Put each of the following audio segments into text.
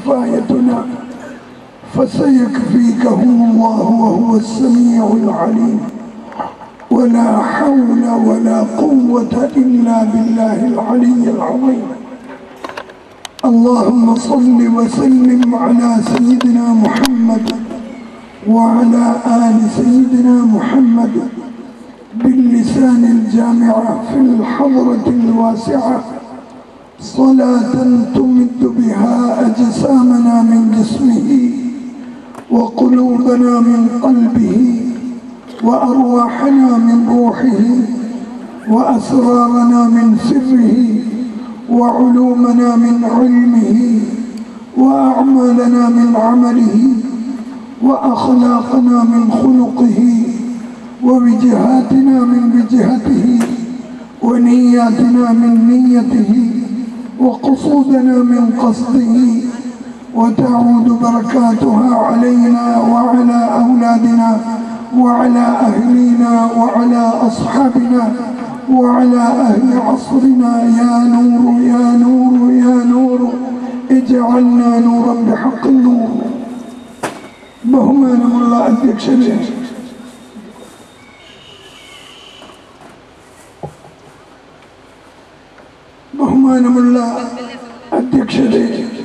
كفايتنا فسيكفيكهم الله وهو السميع العليم ولا حول ولا قوة إلا بالله العلي العظيم اللهم صل وسلم على سيدنا محمد وعلى آل سيدنا محمد باللسان الجامع في الحضرة الواسعة صلاة تمد بها أجسامنا من جسمه وقلوبنا من قلبه وأرواحنا من روحه وأسرارنا من سره وعلومنا من علمه وأعمالنا من عمله وأخلاقنا من خلقه ووجهاتنا من وجهته ونياتنا من نيته وقصودنا من قصده وتعود بركاتها علينا وعلى أولادنا وعلى أهلنا وعلى أصحابنا وعلى أهل عصرنا يا نور يا نور يا نور اجعلنا نورا بحق النور ബഹുമാനമുള്ള അധ്യക്ഷനെ ബഹുമാനമുള്ള അധ്യക്ഷരെ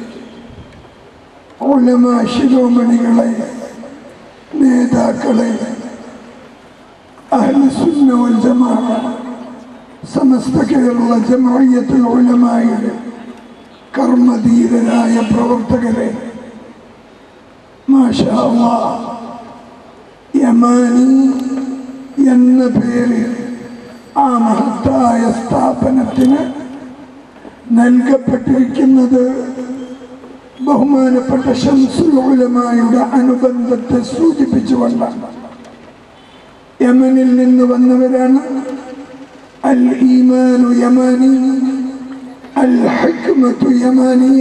ഓലമ ശിരോമണികളെ നേതാക്കളെ അഹ്ലുസുന്ന വൽ ജമാഅ സമസ്ത കേരള ജമഅയ്യത്തുൽ ഉലമായുടെ കർമ്മധീരരായ പ്രവർത്തകരെ മാഷാ അല്ലാഹ് യമാനി എന്ന പേര് ആ മഹത്തായ സ്ഥാപനത്തിന് നൽകപ്പെട്ടിരിക്കുന്നത് ബഹുമാനപ്പെട്ട ഷംസുൽ ഉലമായുടെ അനുബന്ധത്തെ സൂചിപ്പിച്ചുകൊണ്ടാണ് യമനിൽ നിന്ന് വന്നവരാണ് അൽ ഈമാനു യമാനി അൽ ഹക്മത്തു യമാനിയ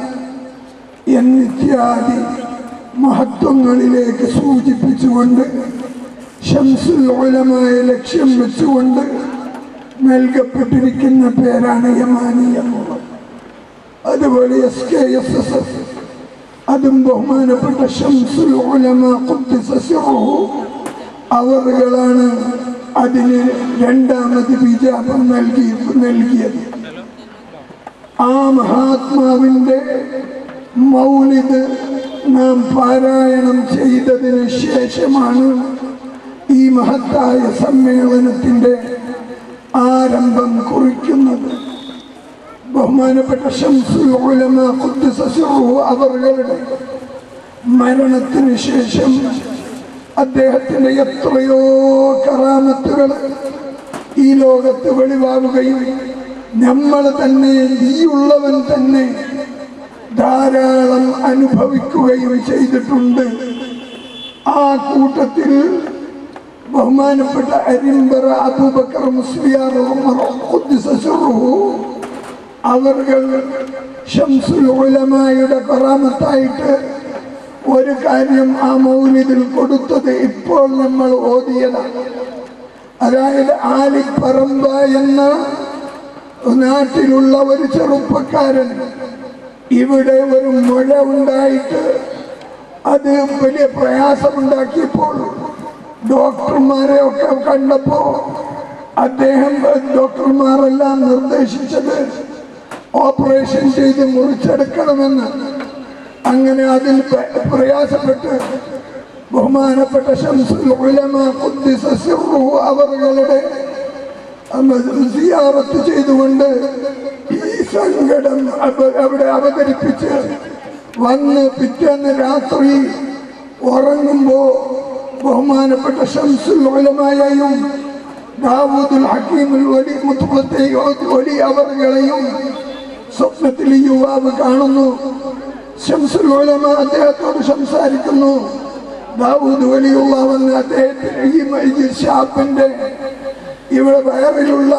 എന്നിത്യാദി മഹത്വങ്ങളിലേക്ക് സൂചിപ്പിച്ചുകൊണ്ട് ഷംസുൽ ഉലമായ ലക്ഷ്യം വെച്ചുകൊണ്ട് നൽകപ്പെട്ടിരിക്കുന്ന പേരാണ് യമാനി എന്നുള്ളത് അതുപോലെ S K S S F അതും ബഹുമാനപ്പെട്ട ഷംസുൽ ഉലമ ഖുദ്ദിസ സിർറുഹു അവറുകളാണ് അതിന് രണ്ടാമത് വിജാപം നൽകി നൽകിയത് ആ മഹാത്മാവിൻ്റെ മൗലിദ് നാം പാരായണം ചെയ്തതിന് ശേഷമാണ് ഈ മഹത്തായ സമ്മേളനത്തിൻ്റെ ആരംഭം കുറിക്കുന്നത് ബഹുമാനപ്പെട്ട ഷംസുൽ ഉലമ ഖുദ്ദിസ സിർറുഹു അവറുകളുടെ മരണത്തിന് ശേഷം അദ്ദേഹത്തിന്റെ എത്രയോ കറാമത്തുകൾ ഈ ലോകത്ത് വെളിവാവുകയും നമ്മൾ തന്നെ നീയുള്ളവൻ തന്നെ ധാരാളം അനുഭവിക്കുകയും ചെയ്തിട്ടുണ്ട് ആ കൂട്ടത്തിൽ ബഹുമാനപ്പെട്ട അരിമ്പറ അബൂബക്കർ മുസ്ലിയാർ ഉമർ ഖുദ്ദിസ സിർറുഹു അവർകൾ ഷംസുൽ ഉലമായുടെ കറാമത്തായിട്ട് ഒരു കാര്യം ആ മൗലിദിൽ കൊടുത്തത് ഇപ്പോൾ നമ്മൾ ഓതിയതാണ് അതായത് ആലിപ്പറമ്പ എന്ന നാട്ടിലുള്ള ഒരു ചെറുപ്പക്കാരൻ ഇവിടെ ഒരു മഴ ഉണ്ടായിട്ട് അത് വലിയ പ്രയാസമുണ്ടാക്കിയപ്പോൾ ഡോക്ടർമാരെ ഒക്കെ കണ്ടപ്പോ അദ്ദേഹം ഡോക്ടർമാരെല്ലാം നിർദ്ദേശിച്ചത് ഓപ്പറേഷൻ ചെയ്ത് മുറിച്ചെടുക്കണമെന്ന് അങ്ങനെ അതിൽ പ്ര- പ്രയാസപ്പെട്ട് ബഹുമാനപ്പെട്ട ഷംസുൽ ഉലമ ഖുദ്ദിസ സിർറുഹു അവറുകളുടെ സിയാറത്ത് ചെയ്തുകൊണ്ട് ഈ സങ്കടം അവ- അവിടെ അവതരിപ്പിച്ച് വന്ന് പിറ്റേന്ന് രാത്രി ഉറങ്ങുമ്പോ ബഹുമാനപ്പെട്ട ഷംസുൽ ഉലമയെയും ദാവൂദുൽ ഹക്കീമുൽ വലി മുത്തുളത്തെയും വലി അവറുകളെയും സ്വപ്നത്തിൽ ഈ യുവാവ് കാണുന്നു ഷംസുൽ ഉലമ അദ്ദേഹത്തോട് സംസാരിക്കുന്നു ദാവൂദ് വലിയുള്ള വന്ന് അദ്ദേഹത്തിന് ഈ ഈ ഷാപ്പിന്റെ ഇവിടെ വയറിലുള്ള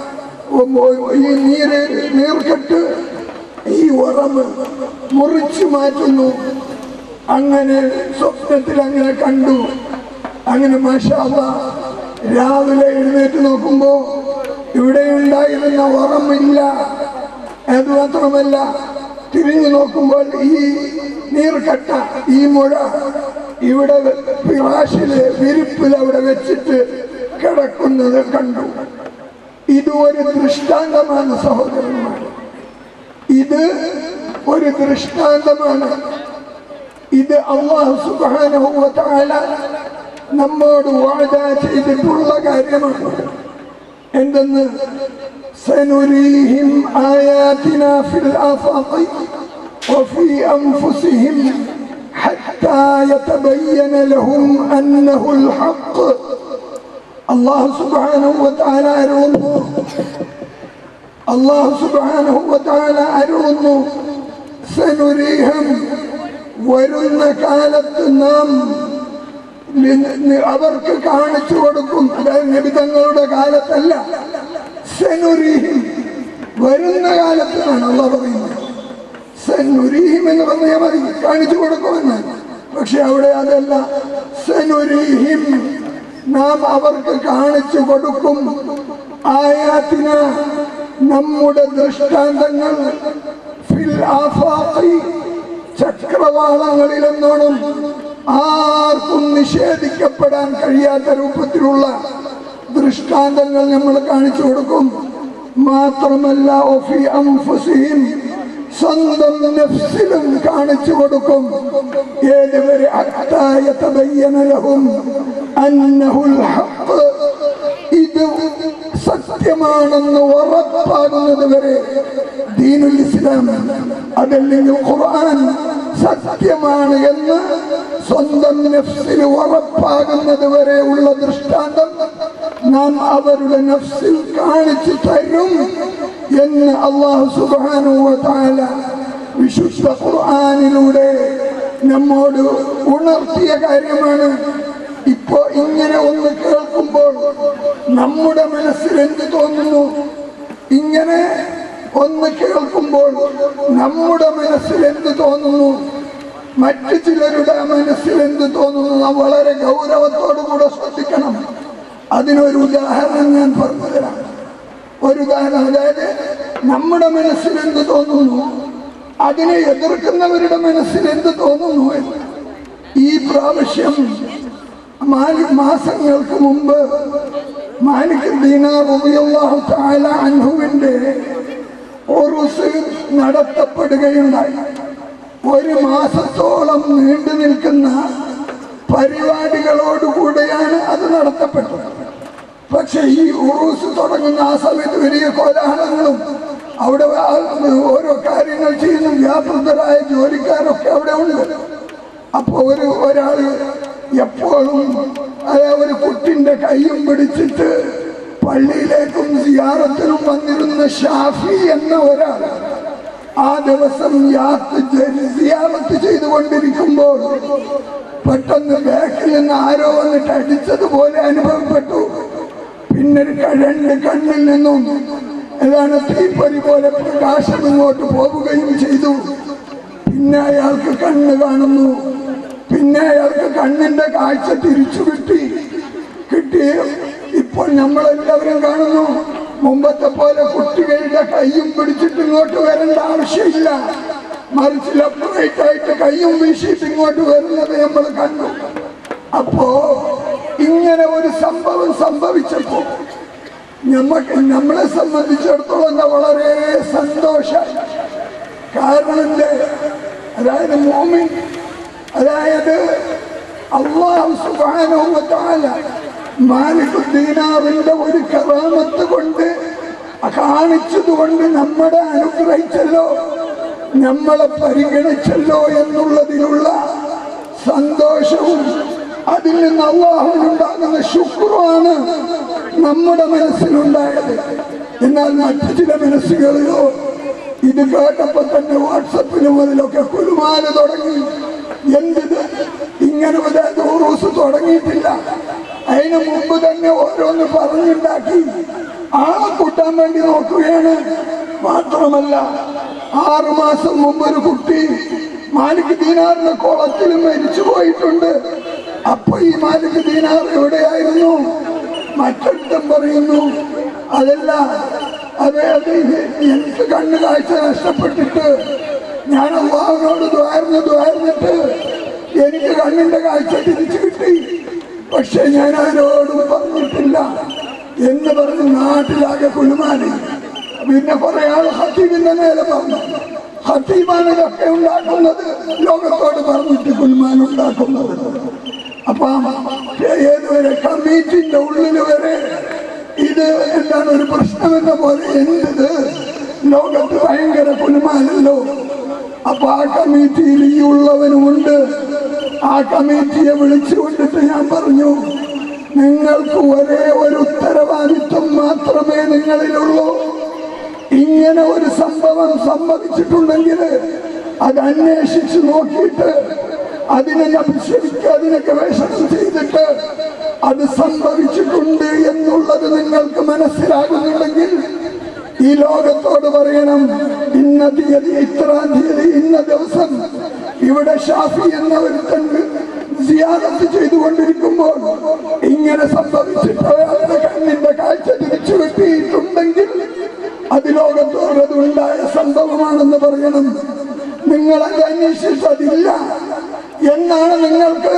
ഈ നീര് നീർക്കെട്ട് ഈ ഉറമ് മുറിച്ചു മാറ്റുന്നു അങ്ങനെ സ്വപ്നത്തിൽ അങ്ങനെ കണ്ടു അങ്ങനെ മാഷാവ രാവിലെ എഴുന്നേറ്റ് നോക്കുമ്പോ ഇവിടെ ഉണ്ടായിരുന്ന ഉറമില്ല അത് മാത്രമല്ല തിരിഞ്ഞു നോക്കുമ്പോൾ ഈ നീർക്കട്ട ഈ മുഴ ഇവിടെ പിറാശില് വിരിപ്പിൽ അവിടെ വെച്ചിട്ട് കിടക്കുന്നത് കണ്ടു ഇത് ഒരു ദൃഷ്ടാന്തമാണ് സഹോദരന്മാർ ഇത് ഒരു ദൃഷ്ടാന്തമാണ് ഇത് അള്ളാഹു സുബ്ഹാനഹു വ തആല നമ്മോട് വാദ ചെയ്തിട്ടുള്ള കാര്യമാണ് എന്തെന്ന് സനുരീഹിം ആയാതിന ഫിൽ ആഫാഖി وفي أنفسهم حتى يتبين لهم أنه الحق الله سبحانه وتعالى أرونه الله سبحانه وتعالى أرونه സനുരീഹം വരുന്ന കാലത്ത് നാം നി- നി- അവർക്ക് കാണിച്ചു കൊടുക്കും അതായത് നിബിതങ്ങളുടെ കാലത്തല്ല സനുരീഹിം വരുന്ന കാലത്താണ് അള്ള പറയുന്നത് സനുരീഹിം എന്ന് പറഞ്ഞാൽ മതി കാണിച്ചു കൊടുക്കുമെന്ന് പക്ഷെ അവിടെ അതല്ല സനുരീഹിം നാം അവർക്ക് കാണിച്ചു കൊടുക്കും ആയാത്തിന നമ്മുടെ ദൃഷ്ടാന്തങ്ങൾ ഫിൽ ആഫാഖി ചക്രവാളങ്ങളിലെന്നോണം ആർക്കും നിഷേധിക്കപ്പെടാൻ കഴിയാത്ത രൂപത്തിലുള്ള ദൃഷ്ടാന്തങ്ങൾ നമ്മൾ കാണിച്ചു കൊടുക്കും മാത്രമല്ല ഒഫി അംഫുസിഹിം സ്വന്തം നഫ്സിലും കാണിച്ചു കൊടുക്കും ഏതുവരെ അത്തായ തബയ്യനലഹും അന്നഹുൽ ഹഖ് ഇത് സത്യമാണെന്ന് ഉറപ്പാകുന്നത് വരെ ദീനുൽ ഇസ്ലാം അതല്ലെങ്കിൽ ഖുർആൻ സത്യമാണ് എന്ന് സ്വന്തം നഫ്സിൽ ഉറപ്പാകുന്നത് വരെ ഉള്ള ദൃഷ്ടാന്തം നാം അവരുടെ നഫ്സിൽ കാണിച്ചു തരും എന്ന് അള്ളാഹു സുബ്ഹാനഹു വ തആല വിശുദ്ധ ഖുർആനിലൂടെ നമ്മോട് ഉണർത്തിയ കാര്യമാണ് ഇപ്പോ ഇങ്ങനെ ഒന്ന് കേൾക്കുമ്പോൾ നമ്മുടെ മനസ്സിൽ എന്ത് തോന്നുന്നു ഇങ്ങനെ ഒന്ന് കേൾക്കുമ്പോൾ നമ്മുടെ മനസ്സിൽ എന്ത് തോന്നുന്നു മറ്റു ചിലരുടെ മനസ്സിൽ എന്ത് തോന്നുന്നു നാം വളരെ ഗൗരവത്തോടു കൂടെ ശ്രദ്ധിക്കണം അതിനൊരു ഉദാഹരണം ഞാൻ പറഞ്ഞു തരാം ഒരു ഉദാഹരണം അതായത് നമ്മുടെ മനസ്സിൽ എന്ത് തോന്നുന്നു അതിനെ എതിർക്കുന്നവരുടെ മനസ്സിൽ എന്ത് തോന്നുന്നു എന്ന് ഈ പ്രാവശ്യം മാലി മാസങ്ങൾക്ക് മുമ്പ് മാലിക് ദീനാർ റളിയല്ലാഹു തആല അൻഹുവിന്റെ ഉറുസ് നടത്തപ്പെടുകയുണ്ടായി ഒരു മാസത്തോളം നീണ്ടു നിൽക്കുന്ന പരിപാടികളോടുകൂടെയാണ് അത് നടത്തപ്പെട്ടത് പക്ഷെ ഈ ഉറൂസ് തുടങ്ങുന്ന ആ സമയത്ത് വലിയ കോലാഹലങ്ങളും അവിടെ ആ- ഓരോ കാര്യങ്ങൾ ചെയ്യുന്ന വ്യാപൃതരായ ജോലിക്കാരൊക്കെ അവിടെ ഉണ്ട് അപ്പൊ ഒരു ഒരാള് എപ്പോഴും അതാ ഒരു കുട്ടിന്റെ കൈയും പിടിച്ചിട്ട് പള്ളിയിലേക്കും സിയാറത്തിനും വന്നിരുന്ന ഷാഫി എന്ന ഒരാൾ ആ ദിവസം യാത്ര സിയാറത്ത് ചെയ്തുകൊണ്ടിരിക്കുമ്പോൾ പെട്ടെന്ന് ബാക്കിൽ നിന്ന് ആരോ വന്നിട്ട് അടിച്ചതുപോലെ അനുഭവപ്പെട്ടു പിന്നെ ഒരു ക- രണ്ട് കണ്ണിൽ നിന്നും ഏതാണ് തീപ്പൊരി പോലെ പ്രകാശം ഇങ്ങോട്ട് പോവുകയും ചെയ്തു പിന്നെ അയാൾക്ക് കണ്ണ് കാണുന്നു പിന്നെ അയാൾക്ക് കണ്ണിന്റെ കാഴ്ച തിരിച്ചു കിട്ടി കിട്ടി ഇപ്പോൾ നമ്മളെല്ലാവരും കാണുന്നു മുമ്പത്തെ പോലെ കുട്ടികളുടെ കൈയും പിടിച്ചിട്ട് ഇങ്ങോട്ട് വരേണ്ട ആവശ്യമില്ല മറിച്ച് ലെഫ്റ്റ് ആയിട്ട് കൈയും വീശിയിട്ട് ഇങ്ങോട്ട് വരുന്നത് നമ്മൾ കണ്ടു അപ്പോ ഇങ്ങനെ ഒരു സംഭവം സംഭവിച്ചപ്പോ നമുക്ക് നമ്മളെ സംബന്ധിച്ചിടത്തോളം എന്താ വളരെ സന്തോഷം കാരണം എന്തേ അതായത് മോമിൻ അതായത് അള്ളാഹു സുബ്ഹാനഹു വ തആല മാലിക് ദീനാറിന്റെ ഒരു കറാമത്ത് കൊണ്ട് കാണിച്ചത് കൊണ്ട് നമ്മളെ അനുഗ്രഹിച്ചല്ലോ നമ്മളെ പരിഗണിച്ചല്ലോ എന്നുള്ളതിലുള്ള സന്തോഷവും അതിൽ നിന്ന് അള്ളാഹുവിനുണ്ടാകുന്ന ശുക്രമാണ് നമ്മുടെ മനസ്സിലുണ്ടായത് എന്നാൽ മറ്റു ചില മനസ്സുകളിലോ ഇത് കേട്ടപ്പോ തന്നെ വാട്സപ്പിലും അതിലൊക്കെ കുലുമാല തുടങ്ങി എന്തിത് ഇങ്ങനെ ഒരു ദൂറൂസ് തുടങ്ങിയിട്ടില്ല അതിനു മുമ്പ് തന്നെ ഓരോന്ന് പറഞ്ഞുണ്ടാക്കി ആളെ കൂട്ടാൻ വേണ്ടി നോക്കുകയാണ് മാത്രമല്ല ആറു മാസം മുമ്പ് ഒരു കുട്ടി മാലിക് ദീനാറിന്റെ കുളത്തിൽ മരിച്ചു പോയിട്ടുണ്ട് അപ്പൊ ഈ മാലിക് ദീനാർ എവിടെയായിരുന്നു മറ്റൊരുത്തം പറയുന്നു അതല്ല അതെ അത് എനിക്ക് കണ്ണ് കാഴ്ച നഷ്ടപ്പെട്ടിട്ട് ഞാൻ അള്ളാഹുവിനോട് ദ്വാരന്ന് ദ്വാരന്നിട്ട് എനിക്ക് കണ്ണിന്റെ കാഴ്ച തിരിച്ചു കിട്ടി പക്ഷെ ഞാൻ ആരോടും പറഞ്ഞിട്ടില്ല എന്ന് പറഞ്ഞ് നാട്ടിലാകെ കുലുമാലി പിന്നെ കുറെ ആൾ ഹത്തീബിന്റെ നേരെ പറഞ്ഞു ഹത്തീബാണ് ഇതൊക്കെ ഉണ്ടാക്കുന്നത് ലോകത്തോട് പറഞ്ഞിട്ട് കുലുമാൻ ഉണ്ടാക്കുന്നത് അപ്പൊ ഏതുവരെ കമ്മിറ്റിന്റെ ഉള്ളിൽ വരെ ഇത് എന്താണ് ഒരു പ്രശ്നമെന്ന പോലെ എന്ത് ലോകത്ത് ഭയങ്കര കുലുമാനല്ലോ അപ്പൊ ആ കമ്മിറ്റിയിൽ ഈ ഉള്ളവനുമുണ്ട് ആ കമ്മിറ്റിയെ വിളിച്ചു കൊണ്ടിട്ട് ഞാൻ പറഞ്ഞു നിങ്ങൾക്ക് ഒരേ ഒരു ഉത്തരവാദിത്വം മാത്രമേ നിങ്ങളിലുള്ളൂ ഇങ്ങനെ ഒരു സംഭവം സംഭവിച്ചിട്ടുണ്ടെങ്കിൽ അത് അന്വേഷിച്ച് നോക്കിയിട്ട് അതിനെ ശരിക്കും അതിനെ ഗവേഷണം ചെയ്തിട്ട് അത് സംഭവിച്ചിട്ടുണ്ട് എന്നുള്ളത് നിങ്ങൾക്ക് മനസ്സിലാകുന്നുണ്ടെങ്കിൽ ഈ ലോകത്തോട് പറയണം ഇന്ന തീയതി ഇത്രാം തീയതി ഇന്ന ദിവസം ഇവിടെ ഷാഫി എന്ന ഒരുത്തൻ സിയാദത്ത് ചെയ്തുകൊണ്ടിരിക്കുമ്പോൾ ഇങ്ങനെ സംഭവിച്ചിട്ട് അയാളുടെ കണ്ണിന്റെ കാഴ്ച തിരിച്ചു കിട്ടിയിട്ടുണ്ടെങ്കിൽ അത് ലോകത്തോട് അത് ഉണ്ടായ സംഭവമാണെന്ന് പറയണം നിങ്ങൾ അത് അന്വേഷിച്ചതില്ല എന്നാണ് നിങ്ങൾക്ക്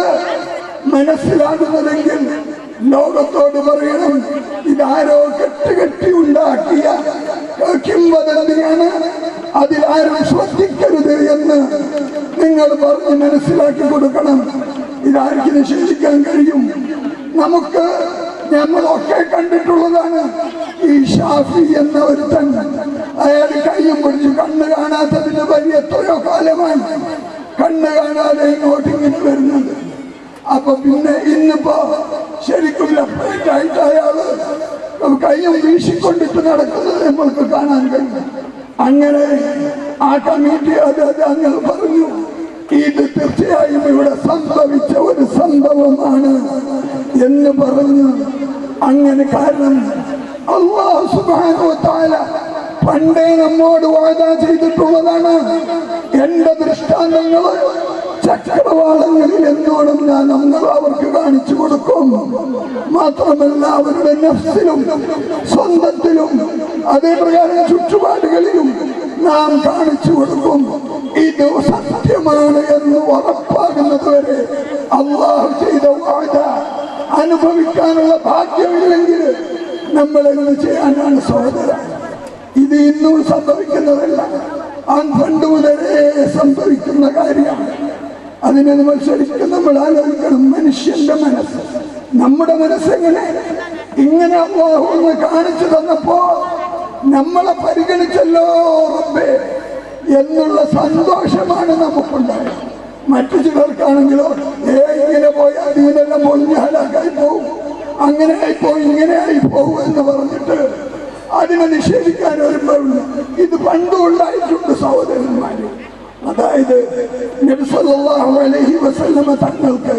മനസ്സിലാകുന്നതെങ്കിൽ ലോകത്തോട് പറയണം ഇതാരോ കെട്ടുകെട്ടി ഉണ്ടാക്കിയ കിംവദന്തിയാണ് അതിലാരും ശ്രദ്ധിക്കരുത് എന്ന് നിങ്ങൾ പറഞ്ഞ് മനസ്സിലാക്കി കൊടുക്കണം ഇതാർക്ക് നിഷേധിക്കാൻ കഴിയും നമുക്ക് നമ്മളൊക്കെ കണ്ടിട്ടുള്ളതാണ് ഈ ഷാഫി എന്ന ഒരുത്തൻ അയാൾ കയ്യും പിടിച്ച് കണ്ണ് കാണാത്തതിന് വലിയ എത്രയോ കാലമാണ് കണ്ണ് കാണാതെ ഇങ്ങോട്ട് ഇങ്ങനെ വരുന്നത് അപ്പൊ പിന്നെ ഇന്നിപ്പോ ശരിക്കും ലെഫ്റ്റ് ആയിട്ട് അയാള് കയ്യും വീശിക്കൊണ്ടിട്ട് നടക്കുന്നത് നമ്മൾക്ക് കാണാൻ കഴിയും അങ്ങനെ ആ കമ്മിറ്റി അത് അത് അങ്ങനെ പറഞ്ഞു ഇത് തീർച്ചയായും ഇവിടെ സംഭവിച്ച ഒരു സംഭവമാണ് എന്ന് പറഞ്ഞു അങ്ങനെ കാരണം അള്ളാഹു സുബ്ഹാനഹു വ തആല പണ്ടേ നമ്മോട് വാദ ചെയ്തിട്ടുള്ളതാണ് എന്റെ ദൃഷ്ടാന്തങ്ങള് ചക്രവാളങ്ങളിൽ എന്നോടും ഞാൻ നമ്മൾ അവർക്ക് കാണിച്ചു കൊടുക്കും മാത്രമല്ല അവരുടെ നഫ്സിലും സ്വന്തത്തിലും അതേപ്രകാരം ചുറ്റുപാടുകളിലും നാം കാണിച്ചു കൊടുക്കും ഇത് സത്യമാണ് എന്ന് ഉറപ്പാകുന്നത് വരെ അള്ളാഹു ചെയ്ത വാഴ അനുഭവിക്കാനുള്ള ഭാഗ്യമില്ലെങ്കിൽ നമ്മൾ എന്ത് ചെയ്യാനാണ് സഹോദര ഇത് ഇന്നും സംഭവിക്കുന്നതല്ല ആ പണ്ട് മുതലേ സംഭവിക്കുന്ന കാര്യമാണ് അതിനെ നമ്മൾ ശരിക്കും നമ്മൾ ആലോചിക്കണം മനുഷ്യന്റെ മനസ്സ് നമ്മുടെ മനസ്സെങ്ങനെ ഇങ്ങനെ അള്ളാഹു ഒന്ന് കാണിച്ചു തന്നപ്പോ നമ്മളെ പരിഗണിച്ചല്ലോ റബ്ബേ എന്നുള്ള സന്തോഷമാണ് നമുക്കുണ്ടായത് മറ്റു ചിലർക്കാണെങ്കിലോ ഏ ഇങ്ങനെ പോയി അതിനെല്ലാം പൊളിഞ്ഞ് ഹലാക്കായി പോകും അങ്ങനെ ആയിപ്പോവും ഇങ്ങനെ ആയിപ്പോവും എന്ന് പറഞ്ഞിട്ട് അതിനെ നിഷേധിക്കാൻ വരുമ്പോഴും ഇത് പണ്ടും ഉണ്ടായിട്ടുണ്ട് സഹോദരന്മാര് അതായത് നബി സല്ലല്ലാഹു അലൈഹി വസല്ലമ തങ്ങൾക്ക്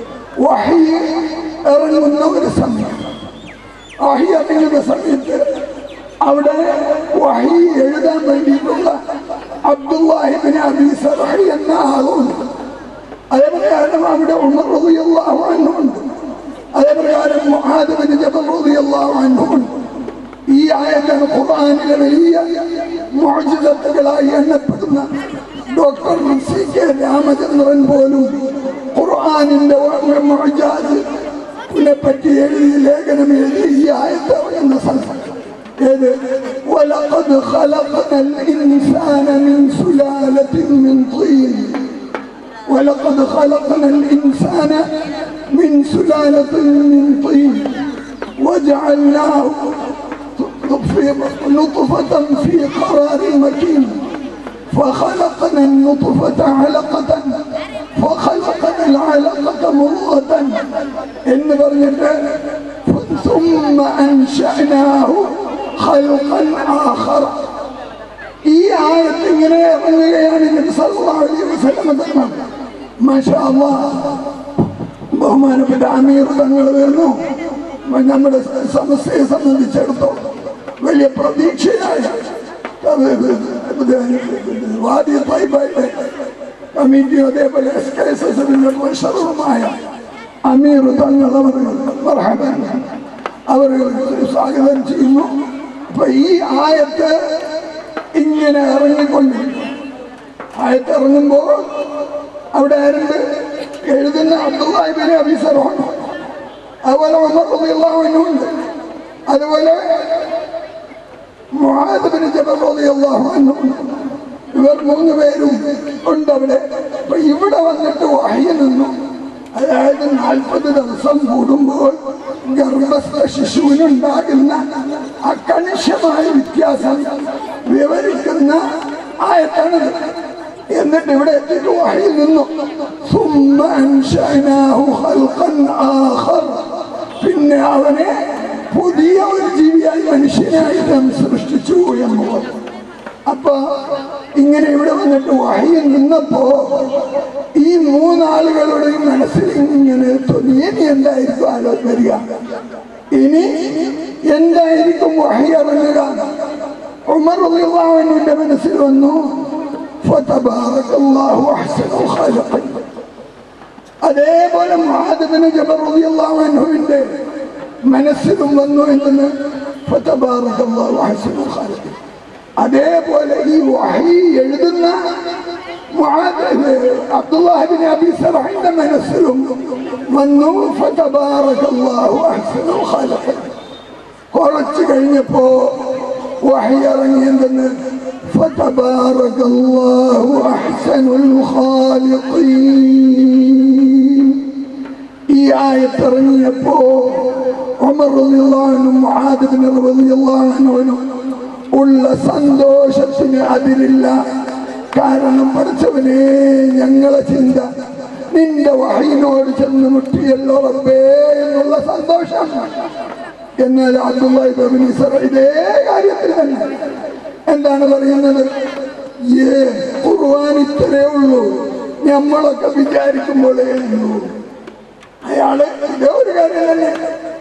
വഹി ഇറങ്ങുന്ന ഒരു സമയം വഹി ഇറങ്ങുന്ന സമയത്ത് അവിടെ വഹി എഴുതാൻ വേണ്ടിയിട്ടുള്ള അബ്ദുല്ലാഹിബിന് അബി സർഹി എന്ന ആളുണ്ട് അതേപ്രകാരം അവിടെ ഉമർ റളിയല്ലാഹു അൻഹു ഉണ്ട് അതേപ്രകാരം മുആദ് ബിൻ ജബൽ റളിയല്ലാഹു അൻഹു ഉണ്ട് ഈ ആയത്താണ് ഖുർആനിലെ വലിയ മോചിതത്തുകളായി എണ്ണപ്പെടുന്ന ഡോക്ടർ സി കെ രാമചന്ദ്രൻ പോലും ഖുർആനിന്റെ മോജാദിനെ പറ്റി എഴുതി ലേഖനം എഴുതി ഈ ആയത്ത് എന്ന സ്ഥലം ഏത് ولقد خلقنا الإنسان من سلالة من طين ولقد خلقنا الإنسان من سلالة من طين وجعلناه في نطفة في قرار مكين فخلقنا النطفة علقة فخلقنا العلقة مضغة إن برجت ثم أنشأناه خلقا آخر ഈ ആയത്ത് ഇങ്ങനെ ഇറങ്ങുകയാണ് നബി സല്ലല്ലാഹു അലൈഹി വസല്ലം തങ്ങൾ മാഷാ അല്ലാഹ് ബഹുമാനപ്പെട്ട അമീർ തങ്ങൾ വരുന്നു നമ്മുടെ സമസ്യയെ സംബന്ധിച്ചിടത്തോളം വലിയ പ്രതീക്ഷയായ വാദി തൈബയുടെ കമ്മിറ്റിയും അതേപോലെ എസ് കെ എസ് എസിന്റെ ട്രഷററുമായ അമീർ തങ്ങൾ അവർ മർഹബൻ അവർ സ്വാഗതം ചെയ്യുന്നു അപ്പൊ ഈ ആയത്ത് ഇങ്ങനെ ഇറങ്ങിക്കൊണ്ട് ആയത്തിറങ്ങുമ്പോൾ അവിടെ ആരുണ്ട് എഴുതുന്ന അബ്ദുല്ലാഹിബിന് അബീസറാണ് അതുപോലെ ഉമർ റളിയല്ലാഹുവിനുണ്ട് അതുപോലെ മുആദബിന് ജബൽ റളിയല്ലാഹു അൻഹു ഇവർ മൂന്ന് പേരും ഉണ്ട് അവിടെ അപ്പൊ ഇവിടെ വന്നിട്ട് വഹയ നിന്നു അതായത് നാൽപ്പത് ദിവസം കൂടുമ്പോൾ ഗർഭസ്ഥ ശിശുവിനുണ്ടാകുന്ന അകണിശമായ വ്യത്യാസം വിവരിക്കുന്ന ആയത്താണിത് എന്നിട്ട് ഇവിടെ എത്തിയിട്ട് വഹയിൽ നിന്നു ثم أنشأناه خلقا آخر പിന്നെ അവനെ പുതിയ ഒരു ജീവിയായി മനുഷ്യനായി നാം സൃഷ്ടിച്ചു എന്ന് പറഞ്ഞു അപ്പൊ ഇങ്ങനെ ഇവിടെ വന്നിട്ട് വഹയിൽ നിന്നപ്പോ ഈ മൂന്നാളുകളുടെയും മനസ്സിൽ ഇങ്ങനെ തോന്നി ഇനി എന്തായിരിക്കും ആലോചന വരിക ഇനി എന്തായിരിക്കും വഹി ഇറങ്ങുക ഉമർ റളിയല്ലാഹുവിന്റെ മനസ്സിൽ വന്നു فتبارك الله احسن الخالقين അതേപോലെ മഹാദേവന് ജബർ റളിയല്ലാഹു അൻഹുവിന്റെ മനസ്സിലും വന്നു എന്തെന്ന് فتبارك الله احسن الخالقين അതേപോലെ ഈ വഹി എഴുതുന്ന അബ്ദുല്ലാഹിബിൻ അബി സറഹിന്റെ മനസ്സിലും വന്നു فتبارك الله احسن الخالقين കുറച്ച് കഴിഞ്ഞപ്പോ വഹി ഇറങ്ങി എന്തെന്ന് فتبارك الله احسن الخالقين ഈ ആയത്തിറങ്ങിയപ്പോ ഉമർ റളിയല്ലാഹു മുആദിബിൻ റളിയല്ലാഹു ഉള്ള സന്തോഷത്തിന് അതിരില്ല കാരണം പഠിച്ചവനെ ഞങ്ങളെ ചിന്ത നിന്റെ വഹയിനോട് ചെന്ന് മുട്ടിയല്ലോ റബ്ബേ എന്നുള്ള സന്തോഷം എന്നാൽ അബ്ദുല്ലാഹി ഇബ്നു ഇസ്ര ഇതേ കാര്യത്തിൽ തന്നെ എന്താണ് പറയുന്നത് ഏ ഖുർആൻ ഇത്രേ ഉള്ളൂ നമ്മളൊക്കെ വിചാരിക്കുമ്പോഴേ ഉള്ളൂ അയാള് ഇതേ ഒരു കാര്യം തന്നെ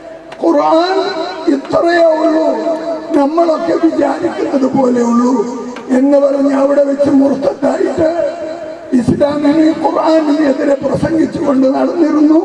ഖുർആൻ ഇത്രയേ ഉള്ളൂ നമ്മളൊക്കെ വിചാരിക്കുന്നത് പോലെ ഉള്ളൂ എന്ന് പറഞ്ഞ് അവിടെ വെച്ച് മുർത്തത്തായിട്ട് ഇസ്ലാമിന് ഖുർആാനിനെതിരെ പ്രസംഗിച്ചുകൊണ്ട് നടന്നിരുന്നു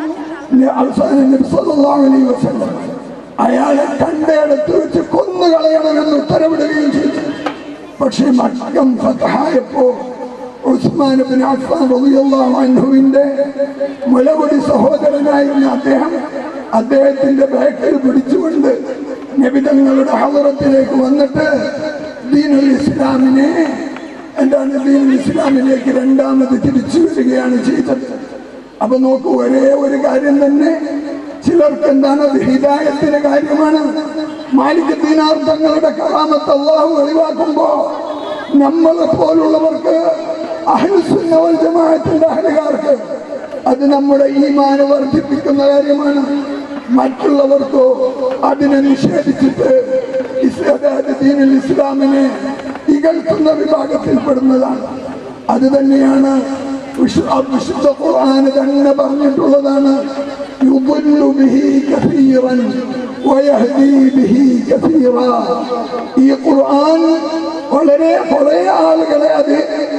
അവസാനം നബി സല്ലല്ലാഹു അലൈഹി വസല്ലം അയാളെ കണ്ടയിടത്ത് വെച്ച് കൊന്നു കളയണമെന്ന് ഉത്തരവിടുകയും ചെയ്തു പക്ഷേ മക്കം ഫതഹായപ്പോ ഉസ്മാൻ ബിൻ അഫ്ഫാൻ റളിയല്ലാഹു അൻഹുവിന്റെ മുലകുടി സഹോദരനായിരുന്ന അദ്ദേഹം അദ്ദേഹത്തിന്റെ ബാക്കിൽ പിടിച്ചുകൊണ്ട് നബിതങ്ങളുടെ ഹളറത്തിലേക്ക് വന്നിട്ട് ദീനുൽ ഇസ്ലാമിനെ എന്താണ് ദീനുൽ ഇസ്ലാമിലേക്ക് രണ്ടാമത് തിരിച്ചു വരികയാണ് ചെയ്തത് അപ്പൊ നോക്കൂ ഒരേ ഒരു കാര്യം തന്നെ ചിലർക്ക് എന്താണ് അത് ഹിദായത്തിന്റെ കാര്യമാണ് മാലിക് ദീനാർത്ഥങ്ങളുടെ കറാമത്ത് അള്ളാഹു ഒഴിവാക്കുമ്പോ നമ്മളെ പോലുള്ളവർക്ക് അഹ്ലുസുന്നവൽ ജമാഅത്തിന്റെ അഹലുകാർക്ക് അത് നമ്മുടെ ഈമാന് വർദ്ധിപ്പിക്കുന്ന കാര്യമാണ് മറ്റുള്ളവർക്കോ അതിനെ നിഷേധിച്ചിട്ട് ഇസ് അതായത് ദീനുൽ ഇസ്ലാമിനെ ഇകഴ്ത്തുന്ന വിഭാഗത്തിൽപ്പെടുന്നതാണ് അത് തന്നെയാണ് വിശു- ആ വിശുദ്ധ ഖുർആന് തന്നെ പറഞ്ഞിട്ടുള്ളതാണ് يضل به كثيرا ويهدي به كثيرا ഈ ഖുർആൻ വളരെ കുറെ ആളുകളെ അത്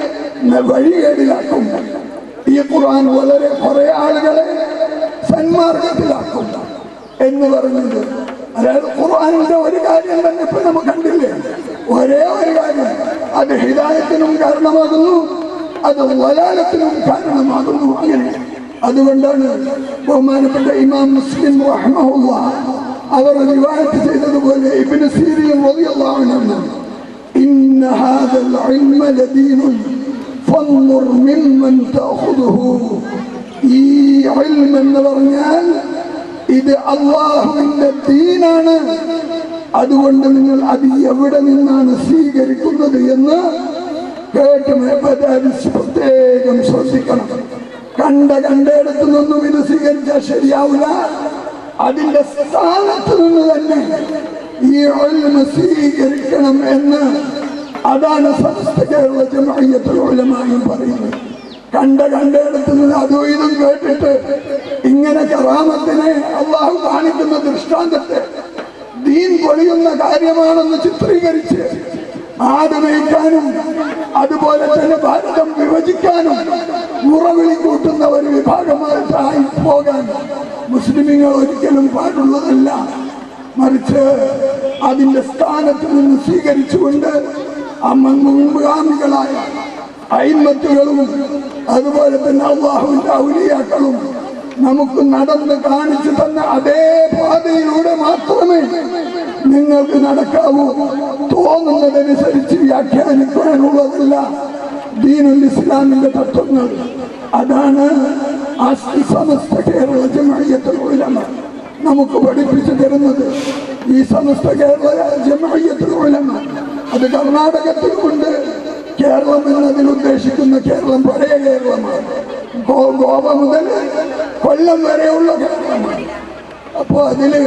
വഴികേടിലാക്കും ഈ ഖുർആൻ വളരെ കുറെ ആളുകളെ സന്മാർഗത്തിലാക്കും എന്ന് പറഞ്ഞത് അതായത് ഖുർആാനിന്റെ ഒരു കാര്യം തന്നെ ഇപ്പൊ നമുക്ക് കണ്ടില്ലേ ഒരേ ഒരു കാര്യം അത് ഹിദായത്തിനും കാരണമാകുന്നു അത് വലാലത്തിനും കാരണമാകുന്നു അങ്ങനെ അതുകൊണ്ടാണ് ബഹുമാനപ്പെട്ട ഇമാം മുസ്ലിം റഹ്മഹുള്ള അവർ റിവായത്ത് ചെയ്തതുപോലെ ഇബ്നു സീരിയൻ റളിയല്ലാഹു അൻഹു ഇന്ന ഹാദൽ ഇൽമ ലദീനുൻ ഫൻദുർ മിമ്മൻ തഅഖുദുഹു ഈ ഇൽം എന്ന് പറഞ്ഞാൽ ഇത് അള്ളാഹുവിന്റെ ദീനാണ് അതുകൊണ്ട് നിങ്ങൾ അത് എവിടെ നിന്നാണ് സ്വീകരിക്കുന്നത് എന്ന് കേട്ട് മേപ്പതാരിച്ച് പ്രത്യേകം ശ്രദ്ധിക്കണം കണ്ട കണ്ടയിടത്തു നിന്നും ഇത് സ്വീകരിച്ചാൽ ശരിയാവില്ല അതിന്റെ സ്ഥാനത്ത് നിന്ന് തന്നെ ഈ ഒൽമ സ്വീകരിക്കണം എന്ന് അതാണ് സമസ്ത കേരള ജമായത്തുൽ ഉലമായും പറയുന്നത് കണ്ട കണ്ടയിടത്ത് നിന്ന് അതും ഇതും കേട്ടിട്ട് ഇങ്ങനെ കറാമത്തിനെ അള്ളാഹു കാണിക്കുന്ന ദൃഷ്ടാന്തത്തെ ദീൻ പൊളിയുന്ന കാര്യമാണെന്ന് ചിത്രീകരിച്ച് ആദമയിക്കാനും അതുപോലെ തന്നെ ഭാരതം വിഭജിക്കാനും മുറവിളി കൂട്ടുന്ന ഒരു വിഭാഗമായിട്ടായി പോകാൻ മുസ്ലിമീങ്ങൾ ഒരിക്കലും പാടുള്ളതല്ല മറിച്ച് അതിന്റെ സ്ഥാനത്ത് നിന്ന് സ്വീകരിച്ചുകൊണ്ട് ആ മുൻഗാമികളായ അയിമത്തുകളും അതുപോലെ തന്നെ അള്ളാഹുവിന്റെ ഔലിയാക്കളും നമുക്ക് നടന്ന് കാണിച്ചു തന്ന അതേ പാതയിലൂടെ മാത്രമേ നിങ്ങൾക്ക് നടക്കാവൂ തോന്നുന്നതനുസരിച്ച് വ്യാഖ്യാനിക്കാനുള്ളതല്ല ദീനുൽ ഇസ്ലാമിന്റെ തത്വങ്ങൾ അതാണ് ആ സമസ്ത കേരള ജമഅയ്യത്തുൽ ഉലമ നമുക്ക് പഠിപ്പിച്ചു തരുന്നത് ഈ സമസ്ത കേരള ജമഅയ്യത്തുൽ ഉലമ അത് കർണാടകത്തിലുമുണ്ട് കേരളം എന്നതിൽ ഉദ്ദേശിക്കുന്ന കേരളം പഴയ കേരളമാണ് ഗോ- ഗോവ മുതൽ കൊല്ലം വരെയുള്ള കേരളമാണ് അപ്പോൾ അതില്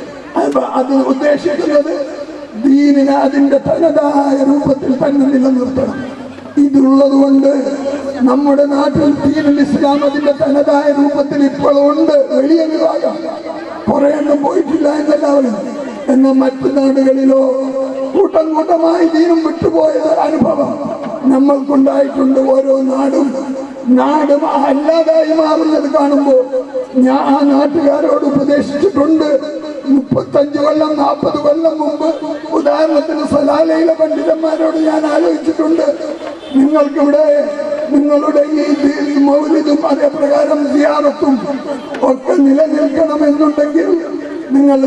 അത് അത് ഉദ്ദേശിക്കുന്നത് ദീനിനെ അതിന്റെ തനതായ രൂപത്തിൽ തന്നെ നിലനിർത്തണം ഇതുള്ളത് കൊണ്ട് നമ്മുടെ നാട്ടിൽ ദീനുൽ ഇസ്ലാം അതിന്റെ തനതായ രൂപത്തിൽ ഇപ്പോഴും ഉണ്ട് വലിയ വിഭാഗം കുറെ എണ്ണം പോയിട്ടില്ല എന്നെല്ലാവരും എന്നാൽ മറ്റു നാടുകളിലോ കൂട്ടം കൂട്ടമായി ദീനം വിട്ടുപോയത് അനുഭവം നമ്മൾക്കുണ്ടായിട്ടുണ്ട് ഓരോ നാടും നാടും അല്ലാതായി മാറുന്നത് കാണുമ്പോൾ ഞാൻ ആ നാട്ടുകാരോട് ഉപദേശിച്ചിട്ടുണ്ട് മുപ്പത്തഞ്ച് കൊല്ലം നാൽപ്പത് കൊല്ലം മുമ്പ് ഉദാഹരണത്തിന് സലാലയിലെ പണ്ഡിതന്മാരോട് ഞാൻ ആലോചിച്ചിട്ടുണ്ട് നിങ്ങൾക്കിവിടെ നിങ്ങളുടെ ഈ ദി- മൗലിദും അതേപ്രകാരം സിയാറത്തും ഒക്കെ നിലനിൽക്കണമെന്നുണ്ടെങ്കിൽ നിങ്ങൾ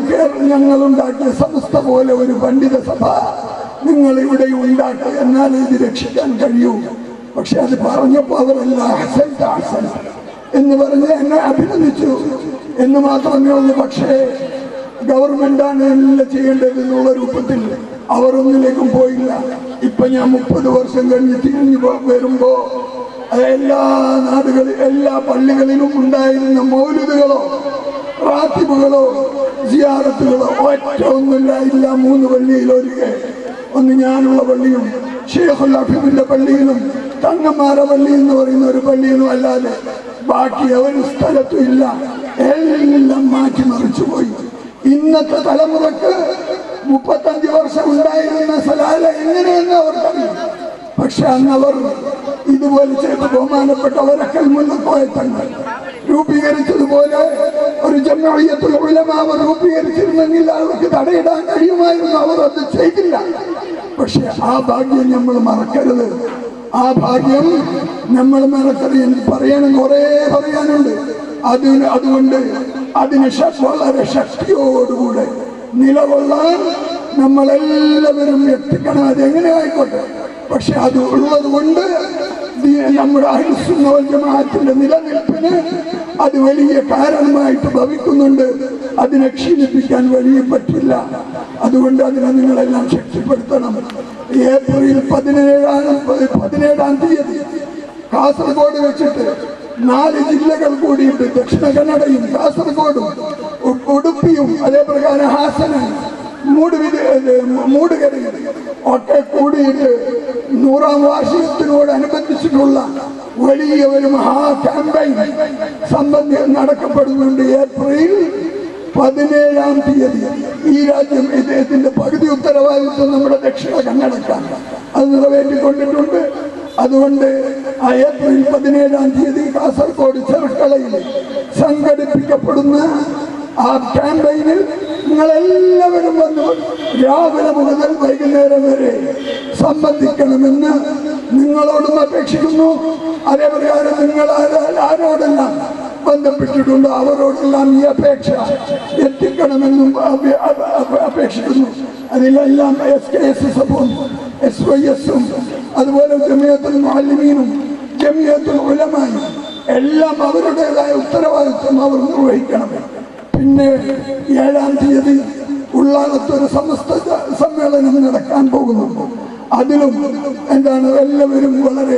ഞങ്ങൾ ഉണ്ടാക്കിയ സംസ്ഥ പോലെ ഒരു പണ്ഡിത സഭ നിങ്ങൾ ഇവിടെ ഉണ്ടാക്കുക എന്നാലേ ഇത് രക്ഷിക്കാൻ കഴിയൂ പക്ഷെ അത് പറഞ്ഞപ്പോൾ അവരല്ല ഹസൻ ഹസൻ എന്ന് പറഞ്ഞ് എന്നെ അഭിനന്ദിച്ചു എന്ന് മാത്രമേ ഉള്ളൂ പക്ഷേ ഗവൺമെന്റാണ് എല്ലാം ചെയ്യേണ്ടത് എന്നുള്ള രൂപത്തിൽ അവർ ഒന്നിലേക്കും പോയില്ല ഇപ്പൊ ഞാൻ മുപ്പത് വർഷം കഴിഞ്ഞ് തിരിഞ്ഞു പോ- വരുമ്പോ എല്ലാ നാടുകളിൽ എല്ലാ പള്ളികളിലും ഉണ്ടായിരുന്ന മൗലിദുകളോ റാത്തിബുകളോ സിയാറത്തുകളോ ഒറ്റ ഒന്നുമില്ല ഇല്ല മൂന്ന് പള്ളിയിലൊരുക്കെ ഒന്ന് ഞാനുള്ള പള്ളിയും ഷേഖുൽ അഫീബിന്റെ പള്ളിയിലും തങ്ങന്മാര പള്ളി എന്ന് പറയുന്ന ഒരു പള്ളിയിലും അല്ലാതെ ബാക്കി ഒരു സ്ഥലത്തും ഇല്ല എല്ലാം മാറ്റി മറിച്ചു പോയി ഇന്നത്തെ തലമുറക്ക് മുപ്പത്തഞ്ച് വർഷം ഉണ്ടായിരുന്ന സലാല എങ്ങനെയെന്ന് അവർക്കറിയാം പക്ഷെ അന്ന് അവർ ഇതുപോലെ ചെയ്ത് ബഹുമാനപ്പെട്ടവരൊക്കെ മുന്നോട്ട് തങ്ങൾ രൂപീകരിച്ചതുപോലെ ഒരു ജമയത്തിൽ ഉലമ അവർ രൂപീകരിച്ചിരുന്നെങ്കിൽ അവർക്ക് തടയിടാൻ കഴിയുമായിരുന്നു അവർ അത് ചെയ്തില്ല പക്ഷെ ആ ഭാഗ്യം നമ്മൾ മറക്കരുത് ആ ഭാഗ്യം നമ്മൾ മറക്കരുത് എനിക്ക് പറയണം കുറേ പറയാനുണ്ട് അതിന് അതുകൊണ്ട് അതിന് ശ- വളരെ ശക്തിയോടുകൂടെ നിലകൊള്ളാൻ നമ്മളെല്ലാവരും എത്തിക്കണം അതെങ്ങനെ ആയിക്കോട്ടെ പക്ഷെ അത് ഉള്ളത് കൊണ്ട് ദീ- നമ്മുടെ അഹിസുന്നവജമാത്തിന്റെ നിലനിൽപ്പിന് അത് വലിയ കാരണമായിട്ട് ഭവിക്കുന്നുണ്ട് അതിനെ ക്ഷീണിപ്പിക്കാൻ വലിയ പറ്റില്ല അതുകൊണ്ട് അതിനെ നിങ്ങളെല്ലാം ശക്തിപ്പെടുത്തണം ഏപ്രിൽ പതിനേഴാം പതിനേഴാം തീയതി കാസർഗോഡ് വെച്ചിട്ട് നാല് ജില്ലകൾ കൂടിയിട്ട് ദക്ഷിണ കന്നഡയും കാസർഗോഡും ഉ- ഉടുപ്പിയും അതേപ്രകാരം ഹാസനും മൂടുവിധ മൂടുകരയും ഒക്കെ കൂടിയിട്ട് നൂറാം വാർഷികത്തിനോടനുബന്ധിച്ചിട്ടുള്ള വലിയ ഒരു മഹാ ക്യാമ്പയിൻ സംബന്ധി നടക്കപ്പെടുന്നുണ്ട് ഏപ്രിൽ പതിനേഴാം തീയതി ഈ രാജ്യം ഇദ്ദേഹത്തിന്റെ പകുതി ഉത്തരവാദിത്വം നമ്മുടെ ദക്ഷിണ കന്നഡക്കാണ് അത് നിറവേറ്റിക്കൊണ്ടിട്ടുണ്ട് അതുകൊണ്ട് ആ ഏപ്രിൽ പതിനേഴാം തീയതി കാസർഗോഡ് ചെറുക്കളയിൽ സംഘടിപ്പിക്കപ്പെടുന്ന ആ ക്യാമ്പയിനിൽ നിങ്ങളെല്ലാവരും വന്ന് രാവിലെ മുതൽ വൈകുന്നേരം വരെ സംബന്ധിക്കണമെന്ന് നിങ്ങളോടും അപേക്ഷിക്കുന്നു അതേപ്രകാരം നിങ്ങൾ ആരാ- ആരോടെല്ലാം ബന്ധപ്പെട്ടിട്ടുണ്ടോ അവരോടെല്ലാം ഈ അപേക്ഷ എത്തിക്കണമെന്നും അപേ- അപ- അപ- അപേക്ഷിക്കുന്നു അതിലെല്ലാം എസ് കെ എസ് എസ് എഫും എസ് വൈ എസും അതുപോലെ ജമിയത്തുൽ മാലിമീനും ജമിയത്തുൽ ഉലമായും എല്ലാം അവരുടേതായ ഉത്തരവാദിത്വം അവർ നിർവഹിക്കണം പിന്നെ ഏഴാം തീയതി ഉള്ളാകത്തൊരു സമസ്ത ജ- സമ്മേളനം നടക്കാൻ പോകുന്നു അതിലും എന്താണ് എല്ലാവരും വളരെ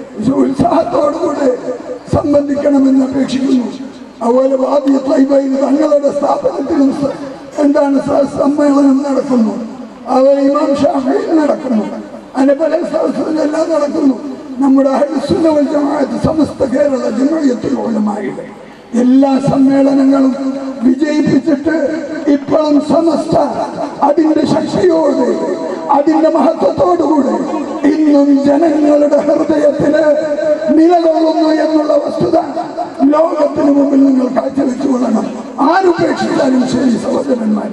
ഉത്സാഹത്തോടുകൂടെ സംബന്ധിക്കണമെന്ന് അപേക്ഷിക്കുന്നു അതുപോലെ വാദ്യ തൈബയിൽ തങ്ങളുടെ സ്ഥാപനത്തിലും സ- എന്താണ് സ- സമ്മേളനം നടക്കുന്നു അവർ ഇമാം ഷാഫിയിൽ നടക്കുന്നു അങ്ങനെ പല സ്ഥലങ്ങളിലെല്ലാം നടക്കുന്നു നമ്മുടെ അഹ്ലുസുന്നവൽ ജമാഅത്ത് സമസ്ത കേരള ജമയത്തിലുള്ളമായിട്ട് എല്ലാ സമ്മേളനങ്ങളും വിജയിപ്പിച്ചിട്ട് ഇപ്പോഴും സമസ്ത അതിന്റെ ശക്തിയോട് അതിന്റെ മഹത്വത്തോടുകൂടെ ഇന്നും ജനങ്ങളുടെ ഹൃദയത്തിന് നിലകൊള്ളുന്നു എന്നുള്ള വസ്തുത ലോകത്തിന് മുമ്പിൽ നിങ്ങൾ കാഴ്ചവെച്ചു കൊള്ളണം ആരുപേക്ഷിച്ചാലും ശരി സഹോദരന്മാരെ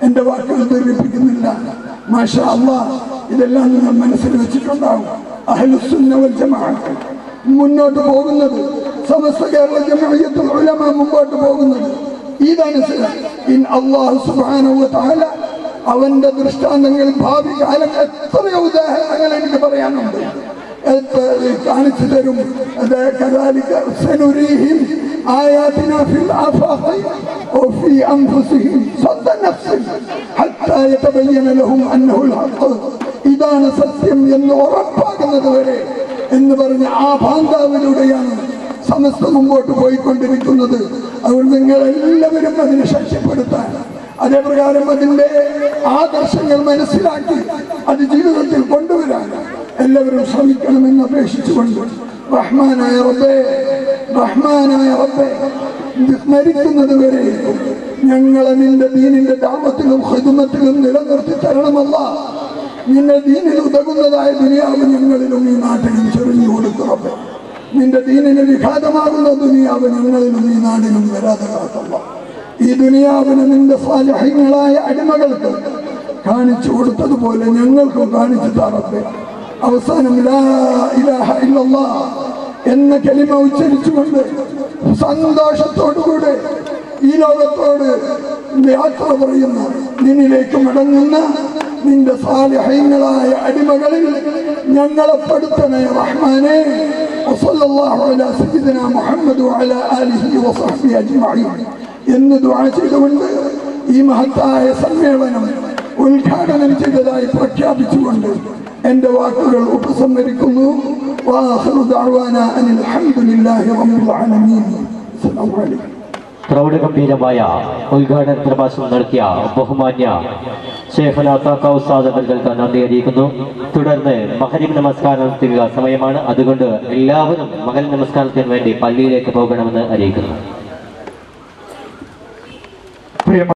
എൻ്റെ വാക്കുകൾ ദീർഘിപ്പിക്കുന്നില്ല മാഷാ അള്ളാ ഇതെല്ലാം നിങ്ങൾ മനസ്സിൽ വെച്ചിട്ടുണ്ടാവും അഹ്ലുസുന്ന വൽ ജമാഅത്ത് മുന്നോട്ട് പോകുന്നത് സമസ്ത കേരള ജമഅയ്യത്തുൽ ഉലമ മുമ്പോട്ട് പോകുന്നത് ഇതനുസരിച്ച് ഇൻ അല്ലാഹു സുബ്ഹാനഹു വ തആല അവന്റെ ദൃഷ്ടാന്തങ്ങൾ ഭാവി കാലം എത്രയോ ഉദാഹരണങ്ങൾ എനിക്ക് പറയാനുണ്ട് എത്ര കാണിച്ചു തരും അത് കദാലിക സനുരീഹിം ആയാതിന ഫിൽ ആഫാഖി وفي أنفسهم صد نفس حتى يتبين لهم أنه الحق ഇതാണ് സത്യം എന്ന് ഉറപ്പാക്കുന്നത് വരെ എന്ന് പറഞ്ഞ ആ ഭാന്താവിലൂടെയാണ് സമസ്ത മുമ്പോട്ട് പോയിക്കൊണ്ടിരിക്കുന്നത് അതുകൊണ്ട് നിങ്ങൾ എല്ലാവരും അതിനെ ശക്തിപ്പെടുത്താൻ അതേപ്രകാരം അതിൻ്റെ ആദർശങ്ങൾ മനസ്സിലാക്കി അത് ജീവിതത്തിൽ കൊണ്ടുവരാൻ എല്ലാവരും ശ്രമിക്കണമെന്ന് അപേക്ഷിച്ചുകൊണ്ട് റഹ്മാനായ റബ്ബേ റഹ്മാനായ റബ്ബേ ഇത് മരിക്കുന്നത് വരെ ഞങ്ങളെ നിന്റെ ദീനിന്റെ ദാമത്തിലും ഹിദുമത്തിലും നിലനിർത്തി തരണമല്ല നിന്റെ ദീനിൽ ഉതകുന്നതായ ദുനിയാവ് ഞങ്ങളിലും ഈ നാട്ടിലും ചൊരിഞ്ഞു കൊടുക്കുറപ്പ് നിന്റെ ദീനിന് വിഘാതമാകുന്ന ദുനിയാവ് ഞങ്ങളിലും ഈ നാടിലും വരാതെ കാത്തല്ല ഈ ദുനിയാവിന് നിന്റെ സാലഹ്യങ്ങളായ അടിമകൾക്ക് കാണിച്ചു കൊടുത്തതുപോലെ ഞങ്ങൾക്കും കാണിച്ചു താറപ്പെ അവസാനം ലാ ഇലാഹ ഇല്ലല്ലാ എന്ന കലിമ ഉച്ചരിച്ചുകൊണ്ട് സന്തോഷത്തോടുകൂടെ ഈ ലോകത്തോട് യാത്ര പറയുന്ന നിന്നിലേക്ക് മടങ്ങുന്ന നിന്റെ സാലിഹ്യങ്ങളായ അടിമകളിൽ ഞങ്ങളെ പെടുത്തണേ റഹ്മാനെ وصلى الله على سيدنا محمد وعلى آله وصحبه أجمعين എന്ന് ദുആ ചെയ്തുകൊണ്ട് ഈ മഹത്തായ സമ്മേളനം ഉദ്ഘാടനം ചെയ്തതായി പ്രഖ്യാപിച്ചുകൊണ്ട് എൻ്റെ വാക്കുകൾ ഉപസംഹരിക്കുന്നു വാഹിറു ദഅവാന അനിൽ ഹംദുലില്ലാഹി റബ്ബിൽ ആലമീൻ അസ്സലാമു അലൈക്കും പ്രൗഢഗംഭീരമായ ഉദ്ഘാടന പ്രഭാഷണം നടത്തിയ ബഹുമാന്യ ഷേഖന താക്ക ഉസ്താദ് അവർക്ക് നന്ദി അറിയിക്കുന്നു തുടർന്ന് മഹരിബ് നമസ്കാരം നടത്തുക സമയമാണ് അതുകൊണ്ട് എല്ലാവരും മകൽ നമസ്കാരത്തിന് വേണ്ടി പള്ളിയിലേക്ക് പോകണമെന്ന് അറിയിക്കുന്നു